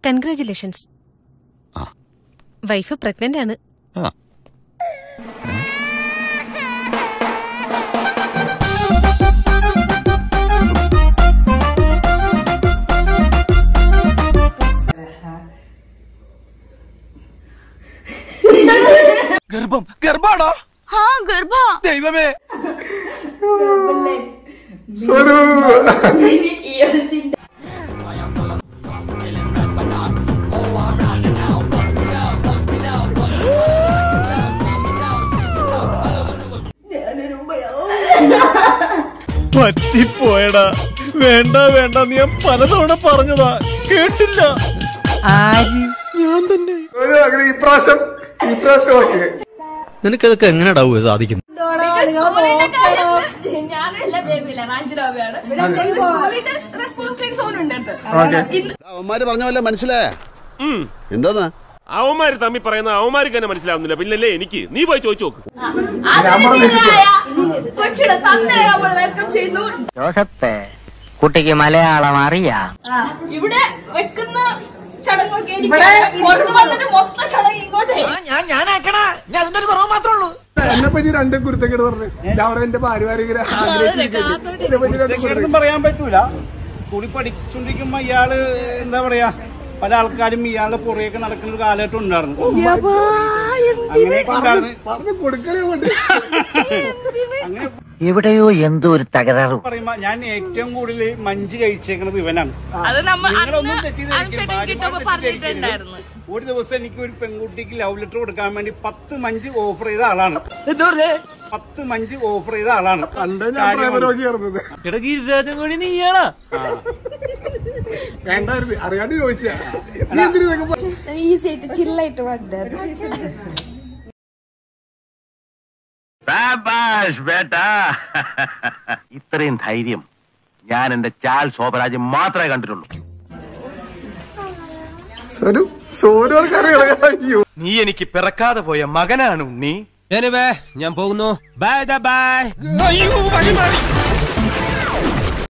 Congratulations ആ. Wife pregnant ആണ് ആ ഗർഭം ഗർഭാണോ हाँ गर्भा ദൈവമേ പറ്റിപ്പോയടാ വേണ്ട വേണ്ട നീ ഞാൻ പലതവണ പറഞ്ഞതാ കേട്ടില്ല ഞാൻ തന്നെ അങ്ങനെ ഇപ്രാവശ്യം ഇപ്രാവശ്യം ഓക്കെ നിനക്കതൊക്കെ എങ്ങനെയാടാവുക സാധിക്കുന്നത് ഞാനല്ല ബേബിയില്ല റാഞ്ചിരാവയാണ് റെസ്പോൺസിബിലിറ്റി സോൺ ഉണ്ട് അടുത്ത് ഇന്ന് അവന്മാര് പറഞ്ഞ പോലെ മനസ്സിലായ എന്താന്നാ അവന്മാര് തമ്മിൽ പറയുന്ന അവന്മാർക്ക് തന്നെ മനസ്സിലാവുന്നില്ല പിന്നല്ലേ എനിക്ക് നീ പോയി ചോദിച്ചു നോക്ക് അതിഥിയായ കൊച്ചിയുടെ തന്തയെ നമ്മൾ വെൽക്കം ചെയ്യുന്നു ജോസഫ് കുട്ടിക്ക് മലയാളം അറിയാം ഇവിടെ വെക്കുന്ന ചടങ്ങൊക്കെ എനിക്ക് പുറത്ത് വന്നിട്ട് മൊത്തം ചടങ്ങ് ഇങ്ങോട്ടേ എന്നെ പറ്റി രണ്ട് കുരുത്തക്കേട് പറഞ്ഞു ഞാൻ അവിടെ എന്റെ പാരിവാരികര എന്നെ പറ്റി രണ്ട് കുരുത്തക്കേട് പറയാൻ പറ്റൂല സ്കൂളിൽ പഠിച്ചോണ്ടിരിക്കുമ്പോ ഇയാള് എന്താ പറയാ പല ആൾക്കാരും ഇയാളുടെ പുറകെയൊക്കെ നടക്കുന്ന ഒരു കാലഘട്ടം ഉണ്ടായിരുന്നു അങ്ങനെയൊക്കെ ഉണ്ടായിരുന്നു. പറഞ്ഞു കൊടുക്കലേ കൊണ്ട് അങ്ങനെ എവിടെയോ എന്തോ ഒരു തകരാറ് പറയുമ്പോ ഞാൻ ഏറ്റവും കൂടുതൽ മഞ്ച് കഴിച്ചേക്കണത് ഇവനാണ് അത് നമ്മ നിങ്ങളൊന്നും അന്ന് തെറ്റിദ്ധരിക്കരുത്. അൻഷേട്ടൻ ഭാര്യമാർ കിട്ടുമ്പോ തെറ്റിദ്ധരിക്കരുത്. പറഞ്ഞിട്ടുണ്ടായിരുന്നു ഒരു ദിവസം എനിക്ക് ഒരു പെൺകുട്ടിക്ക് ലവ് ലെറ്റർ കൊടുക്കാൻ വേണ്ടി പത്ത് മഞ്ച് ഓഫർ ചെയ്ത ആളാണ് പത്ത് മഞ്ച് ഓഫർ ചെയ്ത ആളാണ് കണ്ട ഞാൻ പ്രേമരോഗി ഇറന്നത് ഗിരിരാജൻ കൂടി നീയാണാ വേണ്ടായിരുന്നു അറിയാണ്ട് ചോദിച്ചാ നീ എന്തിനു ഇതൊക്കെ പ- ഈസി ആയിട്ട് ചില്ലായിട്ട് വന്നായിരുന്നു ഇത്രയും ധൈര്യം ഞാൻ എന്റെ ചാൽ ശോഭരാജ് മാത്രമേ കണ്ടിട്ടുള്ളൂ സരു സോനോട് അറിയാം അയ്യോ നീ എനിക്ക് പിറക്കാതെ പോയ മകനാണ് ഉണ്ണി ഞാൻ പോകുന്നു ബൈ ബൈ